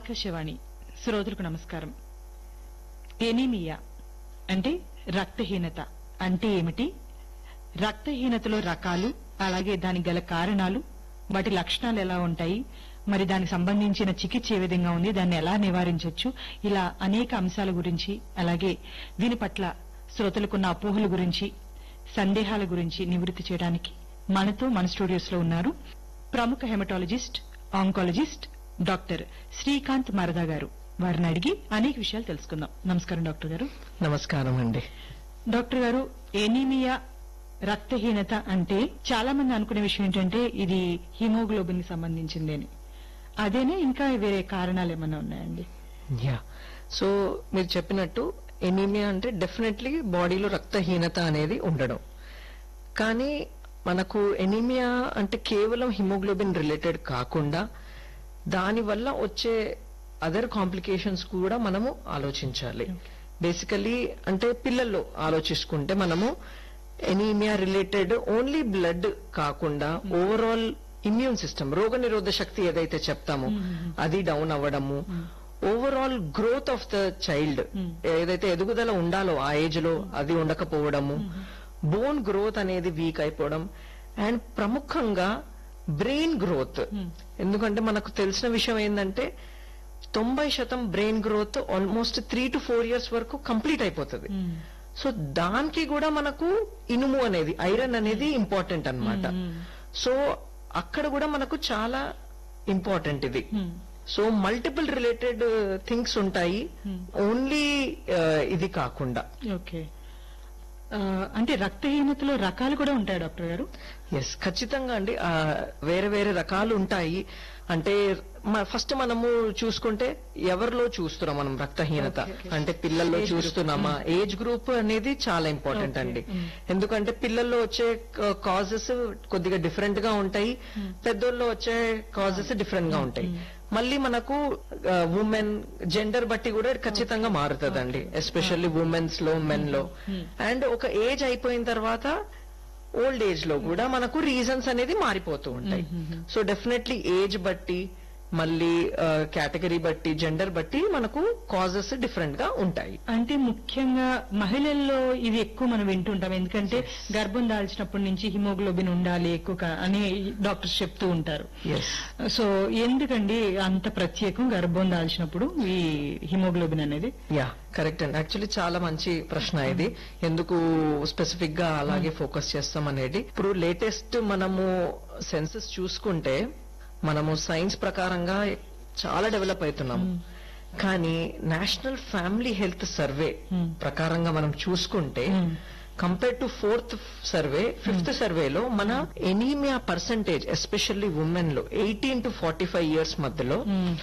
ఆకాశవాణి శ్రోతలకు నమస్కారం ఎనీమియా అంటే రక్తహీనత అంటే ఏమిటి రక్తహీనతలో రకాలు అలాగే దానికి గల కారణాలు వాటి లక్షణాలు ఎలా ఉంటాయి మరి దానికి సంబంధించిన చికిత్స ఏ విధంగా ఉంది దాన్ని ఎలా నివారించవచ్చు ఇలా అనేక అంశాల గురించి అలాగే దీని పట్ల శ్రోతలకున్న అపోహల గురించి సందేహాల గురించి నివృత్తి చేయడానికి మనతో మన స్టూడియోస్ లో ఉన్నారు ప్రముఖ hematologist oncologist doctor Srikanth Marada garu వారిని అడిగి అనేక విషయాలు తెలుసుకుందాం నమస్కారం డాక్టర్ గారు నమస్కారం అండి డాక్టర్ గారు ఎనీమియా రక్తహీనత అంటే చాలా మంది అనుకునే విషయం ఏంటంటే ఇది హిమోగ్లోబిన్ కి సంబంధించింది అని అదేనే ఇంకా వేరే కారణాలు ఏమైనా ఉన్నాయండి యా సో మీరు చెప్పినట్టు ఎనీమియా అంటే డెఫినెట్లీ బాడీలో రక్తహీనత అనేది ఉండడం కానీ మనకు ఎనీమియా అంటే కేవలం హిమోగ్లోబిన్ రిలేటెడ్ కాకుండా దాని వల్ల వచ్చే అదర్ కాంప్లికేషన్స్ కూడా మనము ఆలోచించాలి బేసికలీ అంటే పిల్లల్లో ఆలోచించుకుంటే మనము ఎనీమియా రిలేటెడ్ ఓన్లీ బ్లడ్ కాకుండా ఓవరాల్ ఇమ్యూన్ సిస్టమ్ రోగ నిరోధ శక్తి ఏదైతే చెప్తామో అది డౌన్ అవ్వడము overall growth of the child ఏదైతే ఎదుగుదల ఉండాలో ఆ ఏజ్ లో అది ఉండకపోవడము బోన్ గ్రోత్ అనేది వీక్ అయిపోవడం అండ్ ప్రముఖంగా బ్రెయిన్ గ్రోత్ ఎందుకంటే మనకు తెలిసిన విషయం ఏంటంటే తొంభై శాతం brain growth almost three to four years వరకు కంప్లీట్ అయిపోతుంది సో దానికి కూడా మనకు ఇనుము అనేది ఐరన్ అనేది ఇంపార్టెంట్ అన్నమాట సో అక్కడ కూడా మనకు చాలా ఇంపార్టెంట్ ఇది సో మల్టిపుల్ రిలేటెడ్ థింగ్స్ ఉంటాయి ఓన్లీ ఇది కాకుండా ఓకే ఆ, అంటే రక్తహీనతలో రకాలు కూడా ఉంటాయి డాక్టర్ గారు ఎస్ ఖచ్చితంగా అండి ఆ, వేరే వేరే రకాలు ఉంటాయి అంటే ఫస్ట్ మనము చూసుకుంటే ఎవరిలో చూస్తున్నాం మనం రక్తహీనత అంటే పిల్లల్లో చూస్తున్నామా ఏజ్ గ్రూప్ అనేది చాలా ఇంపార్టెంట్ అండి ఎందుకంటే పిల్లల్లో వచ్చే కాజెస్ కొద్దిగా డిఫరెంట్ గా ఉంటాయి పెద్దోళ్ళలో వచ్చే కాజెస్ డిఫరెంట్ గా ఉంటాయి మళ్ళీ మనకు ఉమెన్ జెండర్ బట్టి కూడా ఖచ్చితంగా మారుతుందండి ఎస్పెషల్లీ ఉమెన్స్ లో మెన్ లో అండ్ ఒక ఏజ్ అయిపోయిన తర్వాత ఓల్డ్ ఏజ్ లో కూడా మనకు రీజన్స్ అనేది మారిపోతూ ఉంటాయి సో డెఫినెట్లీ ఏజ్ బట్టి మళ్ళీ కేటగిరీ బట్టి జెండర్ బట్టి మనకు కాజెస్ డిఫరెంట్ గా ఉంటాయి అంటే ముఖ్యంగా మహిళల్లో ఇది ఎక్కువ మనం వింటుంటాం ఎందుకంటే గర్భం దాల్చినప్పటి నుంచి హిమోగ్లోబిన్ ఉండాలి ఎక్కువ కా- అని డాక్టర్స్ చెప్తూ ఉంటారు ఎస్ సో ఎందుకండి అంత ప్రత్యేకం గర్భం దాల్చినప్పుడు ఈ హిమోగ్లోబిన్ అనేది యా కరెక్ట్ అండి యాక్చువల్లీ చాలా మంచి ప్రశ్న ఇది ఎందుకు స్పెసిఫిక్ గా అలాగే ఫోకస్ చేస్తాం అనేది ఇప్పుడు లేటెస్ట్ మనము సెన్సెస్ చూసుకుంటే మనము సైన్స్ ప్రకారంగా చాలా డెవలప్ అవుతున్నాము కానీ నేషనల్ ఫ్యామిలీ హెల్త్ సర్వే ప్రకారంగా మనం చూసుకుంటే compare to fourth survey fifth సర్వేలో మన ఎనీమియా పర్సంటేజ్ ఎస్పెషల్లీ ఉమెన్ లో eighteen to forty five years మధ్యలో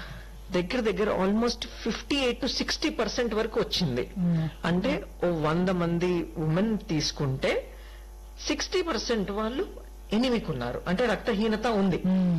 దగ్గర దగ్గర almost fifty eight to sixty percent వరకు వచ్చింది అంటే ఓ వంద మంది ఉమెన్ తీసుకుంటే సిక్స్టీ పర్సెంట్ వాళ్ళు ఎనిమిక్ ఉన్నారు అంటే రక్తహీనత ఉంది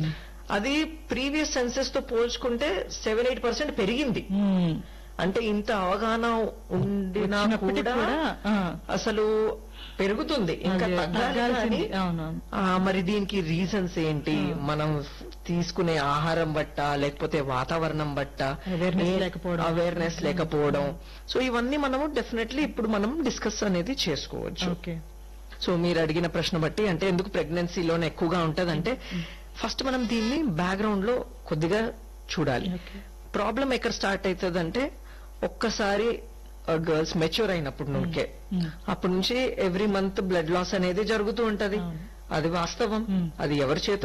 అది ప్రీవియస్ సెన్సెస్ తో పోల్చుకుంటే సెవెన్ ఎయిట్ పర్సెంట్ పెరిగింది మ్మ్. అంటే ఇంత అవగాహన ఉండినా వచ్చినప్పటికీ కూడా కూడా, ఆ. అసలు పెరుగుతుంది ఇంకా అదే, తగ్గాలి తగ్గాల్సింది. కానీ అవునవును. ఆ, మరి దీనికి రీజన్స్ ఏంటి మనం తీసుకునే ఆహారం బట్ట లేకపోతే వాతావరణం బట్ట Awareness లేకపోవడం. అవేర్నెస్ లేకపోవడం సో ఇవన్నీ మనము డెఫినెట్లీ ఇప్పుడు మనం డిస్కస్ అనేది చేసుకోవచ్చు ఓకే సో మీరు అడిగిన ప్రశ్న బట్టి అంటే ఎందుకు ప్రెగ్నెన్సీలోనే ఎక్కువగా ఉంటదంటే ఫస్ట్ మనం దీన్ని బ్యాక్గ్రౌండ్ లో కొద్దిగా చూడాలి Okay. ప్రాబ్లం ఎక్కడ స్టార్ట్ అవుతుంది అంటే ఒక్కసారి గర్ల్స్ మెచ్యూర్ అయినప్పుడు నుంకే అప్పటి నుంచి ఎవ్రీ మంత్ బ్లడ్ లాస్ అనేది జరుగుతూ ఉంటది అది వాస్తవం అది ఎవరి చేతిలో